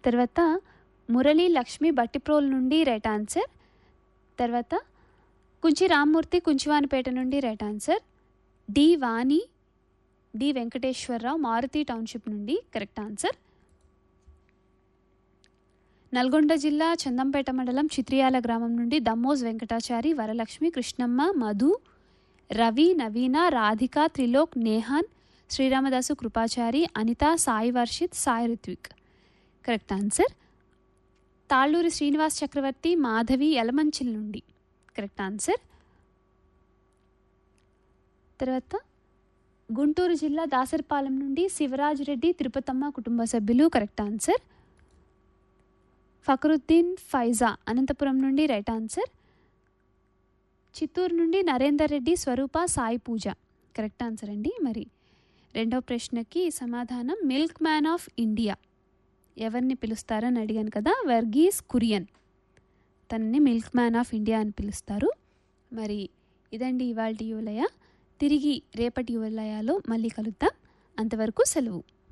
తర్వాత మురళీ లక్ష్మి బట్టిప్రోల్ నుండి right answer తర్వాత కుంచి రామ్మూర్తి కుంచివానిపేట నుండి right answer D Vani D Venkateswararao Maruthi township నుండి కరెక్ట్ ఆన్సర్ నల్గొండ జిల్లా చందంపేట మండలం చిత్రియాల గ్రామం నుండి దమ్మోజ్ వెంకటాచారి వరలక్ష్మి కృష్ణమ్మ మధు రవి నవీన రాధిక త్రిలోక్ నేహాన్ శ్రీరామదాసు కృపాచారి అనిత సాయి వర్షిత్ సాయి రిత్విక్ కరెక్ట్ ఆన్సర్ తాళ్ళూరి శ్రీనివాస్ చక్రవర్తి మాధవి యలమంచిల్ నుండి కరెక్ట్ ఆన్సర్ తర్వాత గుంటూరు జిల్లా దాసరిపాలెం నుండి శివరాజ్ రెడ్డి తిరుపతమ్మ కుటుంబ సభ్యులు కరెక్ట్ ఆన్సర్ ఫకరుద్దీన్ ఫైజా అనంతపురం నుండి రైట్ ఆన్సర్ చిత్తూరు నుండి నరేందర్ రెడ్డి స్వరూప సాయి పూజ కరెక్ట్ ఆన్సర్ అండి మరి రెండవ ప్రశ్నకి సమాధానం మిల్క్ మ్యాన్ ఆఫ్ ఇండియా ఎవరిని పిలుస్తారని అడిగాను కదా వర్గీస్ కురియన్ తనని మిల్క్ మ్యాన్ ఆఫ్ ఇండియా అని పిలుస్తారు మరి ఇదండి ఇవాళ యువలయ తిరిగి రేపటి యువలయాలో మళ్ళీ కలుద్దాం అంతవరకు సెలవు